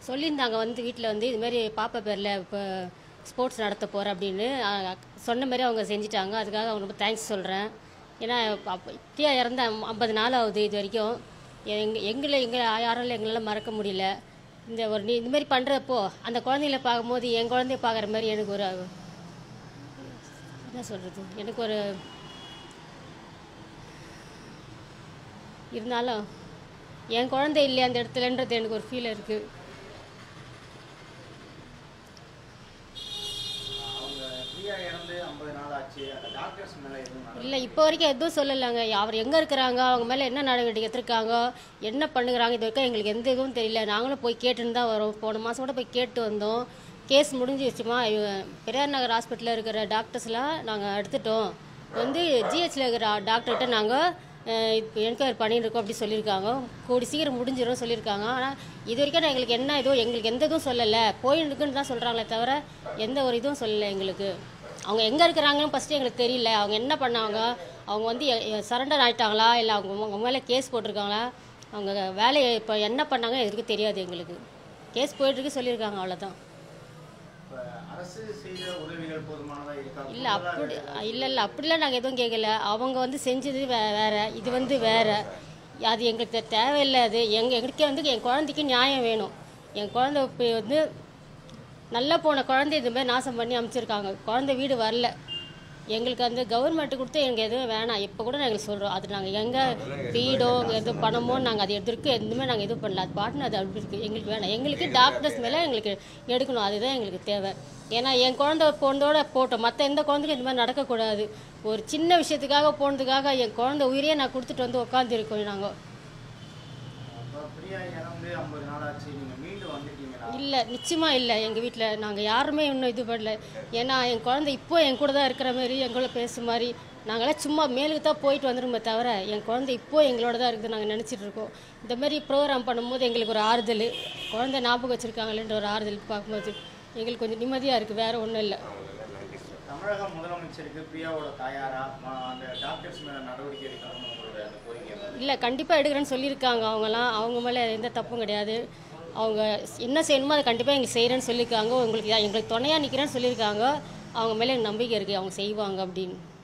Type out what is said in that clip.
சொல்லியிருந்தாங்க வந்து வீட்டில் வந்து இதுமாரி பாப்பா பேரில் இப்போ ஸ்போர்ட்ஸ் நடத்த போகிறேன் அப்படின்னு அஹ், சொன்ன மாதிரி அவங்க செஞ்சிட்டாங்க அதுக்காக அவங்க ரொம்ப தேங்க்ஸ் சொல்கிறேன் ஏன்னா அப்போ இப்படியா இறந்த ஐம்பது நாள் ஆகுது இது வரைக்கும் எங்க எங்களை எங்களை யாராலும் எங்களால் மறக்க முடியல இந்த ஒரு நீ இந்த மாதிரி பண்ணுறப்போ அந்த குழந்தைங்கள பார்க்கும்போது என் குழந்தைய பார்க்குற மாதிரி எனக்கு ஒரு என்ன சொல்கிறது எனக்கு ஒரு இருந்தாலும் என் குழந்தை இல்லையா அந்த இடத்துலன்றது எனக்கு ஒரு ஃபீல் இருக்குது அவங்க பிரியா இறந்து ஐம்பது நாள் ஆச்சு அந்த டாக்டர்ஸ் மேல எதுவும் நடவடிக்கை இல்லை இப்போ வரைக்கும் எதுவும் சொல்லலைங்க அவர் எங்கே இருக்கிறாங்க அவங்க மேலே என்ன நடவடிக்கை எடுத்திருக்காங்க என்ன பண்ணுகிறாங்க இது வரைக்கும் எங்களுக்கு எந்த இதுவும் தெரியல நாங்களும் போய் கேட்டுன்னு தான் வரோம் போன மாதம் கூட போய் கேட்டு வந்தோம் கேஸ் முடிஞ்சிருச்சுமா இவ- பெரியார் நகர் ஹாஸ்பிட்டலில் இருக்கிற டாக்டர்ஸ்லாம் நாங்கள் எடுத்துட்டோம் வந்து ஜிஹெச்சில் இருக்கிற டாக்டர்கிட்ட நாங்கள் இப்போ என்கொயரி பண்ணிட்டு இருக்கோம் அப்படி சொல்லியிருக்காங்க கூடி சீக்கிரம் முடிஞ்சிடும் சொல்லியிருக்காங்க ஆனால் இது வரைக்கும் நான் எங்களுக்கு என்ன இதுவும் எங்களுக்கு எந்த இதுவும் சொல்லலை போயின்னு இருக்குன்னு தான் சொல்கிறாங்களே தவிர எந்த ஒரு இதுவும் சொல்லலை எங்களுக்கு அவங்க எங்கே இருக்கிறாங்கன்னு ஃபஸ்ட்டு எங்களுக்கு தெரியல அவங்க என்ன பண்ணாங்க அவங்க வந்து சரண்டர் ஆயிட்டாங்களா இல்லை அவங்க அவங்க மேலே கேஸ் போட்டிருக்காங்களா அவங்க வேலையை இப்போ என்ன பண்ணாங்க எதுக்கு தெரியாது எங்களுக்கு கேஸ் போயிட்டுருக்கு சொல்லியிருக்காங்க அவ்வளோதான் இப்ப அரசு செய்த உதவிகள் போதுமானதா இருக்கா இல்லை அப்படி இல்லை இல்லை அப்படிலாம் நாங்கள் எதுவும் கேட்கல அவங்க வந்து செஞ்சது வே வேற இது வந்து வேற அது எங்களுக்கு தே- தேவையில்லை அது எங்கள் எங்களுக்கே வந்து என் குழந்தைக்கு நியாயம் வேணும் என் குழந்தை இப்போ வந்து நல்லா போன குழந்தை இது மாதிரி நாசம் பண்ணி அமைச்சிருக்காங்க குழந்தை வீடு வரல எங்களுக்கு அந்த கவர்மெண்ட் கொடுத்து எங்களுக்கு எதுவும் வேணாம் இப்போ கூட நாங்கள் சொல்கிறோம் அது நாங்கள் எங்கே வீடோ எது பணமோ நாங்கள் அது எதிர்க்கு எதுவுமே நாங்கள் இது பண்ணல அது பாட்டுன்னு அது அப்படி இருக்குது எங்களுக்கு வேணாம் எங்களுக்கு டாக்டர்ஸ் மேலே எங்களுக்கு எடுக்கணும் அதுதான் எங்களுக்கு தேவை ஏன்னா என் குழந்தை போனதோட போட்டோம் மற்ற எந்த குழந்தைக்கும் இந்த மாதிரி நடக்கக்கூடாது ஒரு சின்ன விஷயத்துக்காக போனதுக்காக என் குழந்தை உயிரையே நான் கொடுத்துட்டு வந்து உட்காந்துருக்கோம் நாங்கள் அப்ப பிரியா இறந்து ஐம்பது நாள் ஆச்சு நீங்க மீண்டு வந்துட்டீங்களா இல்லை நிச்சயமாக இல்லை எங்கள் வீட்டில் நாங்கள் யாருமே இன்னும் இது பண்ணல ஏன்னா என் குழந்தை இப்போ என் கூட தான் இருக்கிற மாதிரி என் கூட பேசுகிற மாதிரி நாங்களாம் சும்மா மேலுக்கு தான் போயிட்டு வந்துருமே தவிர என் குழந்தை இப்போ எங்களோட தான் இருக்குது நாங்கள் நினச்சிட்டு இருக்கோம் இந்த மாதிரி ப்ரோக்ராம் பண்ணும்போது எங்களுக்கு ஒரு ஆறுதல் குழந்தை ஞாபகம் வச்சுருக்காங்களேன்ற ஒரு ஆறுதல் பார்க்கும்போது எங்களுக்கு கொஞ்சம் நிம்மதியாக இருக்குது வேறு ஒன்றும் இல்லை தமிழக முதலமைச்சருக்கு பிரியாவோட தாயாரா ம- அந்த டாக்டர்ஸ் மேல நடவடிக்கை எடுக்கணும்னு உங்களோட அந்த கோரிக்கை இருந்தது. இல்லை கண்டிப்பாக எடுக்கிறேன்னு சொல்லியிருக்காங்க அவங்கலாம் அவங்க மேலே எந்த தப்பும் கிடையாது அவங்க என்ன செய்யணுமோ அதை கண்டிப்பாக எங்களுக்கு செய்கிறேன்னு சொல்லியிருக்காங்க உங்களுக்கு எங்களுக்கு துணையாக நிற்கிறேன்னு சொல்லியிருக்காங்க அவங்க மேலே எனக்கு நம்பிக்கை இருக்குது அவங்க செய்வாங்க அப்படின்னு